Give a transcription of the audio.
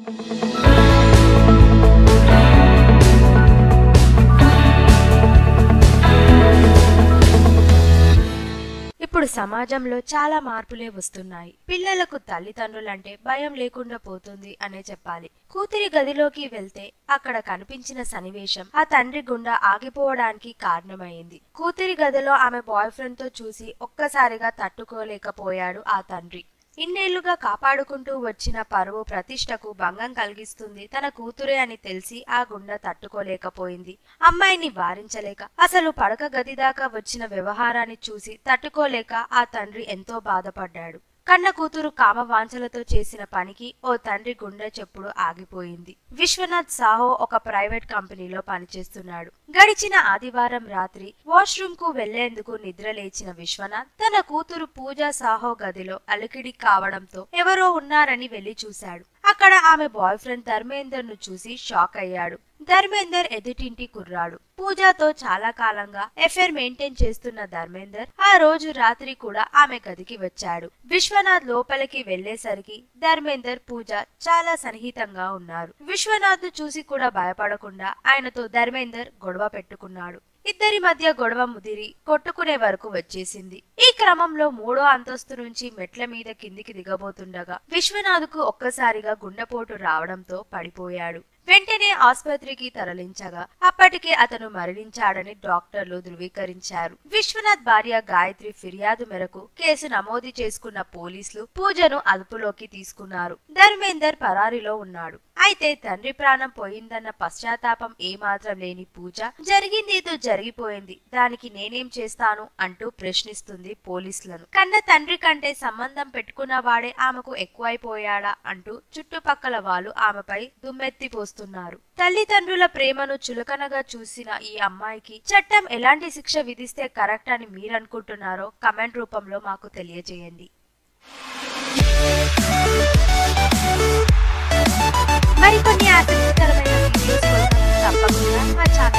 ఇప్పుడు సమాజంలో చాలా మార్పులే వస్తున్నాయి పిల్లలకు తల్లిదండ్రులంటే భయం లేకుండా పోతుంది అనే చెప్పాలి కూతురి గదిలోకి వెళ్తే అక్కడ కనిపించిన సన్నివేశం ఆ తండ్రి గుండా ఆగిపోవడానికి కారణమైంది కూతురి గదిలో ఆమె బాయ్ ఫ్రెండ్ తో చూసి ఒక్కసారిగా తట్టుకోలేకపోయాడు ఆ తండ్రి ఇన్నేళ్లుగా కాపాడుకుంటూ వచ్చిన పరువు ప్రతిష్టకు భంగం కలిగిస్తుంది తన కూతురే అని తెలిసి ఆ గుండె తట్టుకోలేకపోయింది అమ్మాయిని వారించలేక అసలు పడక గది దాకా వచ్చిన వ్యవహారాన్ని చూసి తట్టుకోలేక ఆ తండ్రి ఎంతో బాధపడ్డాడు కన్న కూతురు కామ వాంఛలతో చేసిన పనికి ఓ తండ్రి గుండె చెప్పుడు ఆగిపోయింది విశ్వనాథ్ సాహో ఒక ప్రైవేట్ కంపెనీలో పనిచేస్తున్నాడు గడిచిన ఆదివారం రాత్రి వాష్రూమ్ కు వెళ్లేందుకు నిద్ర లేచిన విశ్వనాథ్ తన కూతురు పూజా సాహో గదిలో అలికిడి కావడంతో ఎవరో ఉన్నారని వెళ్లి చూశాడు అక్కడ ఆమె బాయ్ ఫ్రెండ్ ధర్మేందర్ ను చూసి షాక్ అయ్యాడు ధర్మేందర్ ఎదుటింటి కుర్రాడు పూజాతో చాలా కాలంగా ఎఫైర్ మెయింటైన్ చేస్తున్న ధర్మేందర్ ఆ రోజు రాత్రి కూడా ఆమె గదికి వచ్చాడు విశ్వనాథ్ లోపలికి వెళ్లేసరికి ధర్మేందర్ పూజ చాలా సన్నిహితంగా ఉన్నారు విశ్వనాథ్ ను చూసి కూడా భయపడకుండా ఆయనతో ధర్మేందర్ గొడవ పెట్టుకున్నాడు ఇద్దరి మధ్య గొడవ ముదిరి కొట్టుకునే వరకు వచ్చేసింది ఈ క్రమంలో మూడో అంతస్తు నుంచి మెట్ల మీద కిందికి దిగబోతుండగా విశ్వనాథ్కు ఒక్కసారిగా గుండెపోటు రావడంతో పడిపోయాడు వెంటనే ఆసుపత్రికి తరలించగా అప్పటికే అతను మరణించాడని డాక్టర్లు ధృవీకరించారు విశ్వనాథ్ భార్య గాయత్రి ఫిర్యాదు మేరకు కేసు నమోదు చేసుకున్న పోలీసులు పూజను అదుపులోకి తీసుకున్నారు ధర్మేందర్ పరారీలో ఉన్నాడు అయితే తండ్రి ప్రాణం పోయిందన్న పశ్చాత్తాపం ఏమాత్రం లేని పూజ జరిగిందేదో జరిగిపోయింది దానికి నేనేం చేస్తాను అంటూ ప్రశ్నిస్తుంది పోలీసులను కన్న తండ్రి కంటే సంబంధం పెట్టుకున్న వాడే ఆమెకు ఎక్కువైపోయాడా అంటూ చుట్టుపక్కల వాళ్ళు ఆమెపై దుమ్మెత్తి పోస్తున్నారు తల్లిదండ్రుల ప్రేమను చులకనగా చూసిన ఈ అమ్మాయికి చట్టం ఎలాంటి శిక్ష విధిస్తే కరెక్ట్ అని మీరనుకుంటున్నారో కమెంట్ రూపంలో మాకు తెలియజేయండి మరికొన్ని ఆసక్తికరమైన వీడియోస్ కోసం తప్పకుండా మా ఛానల్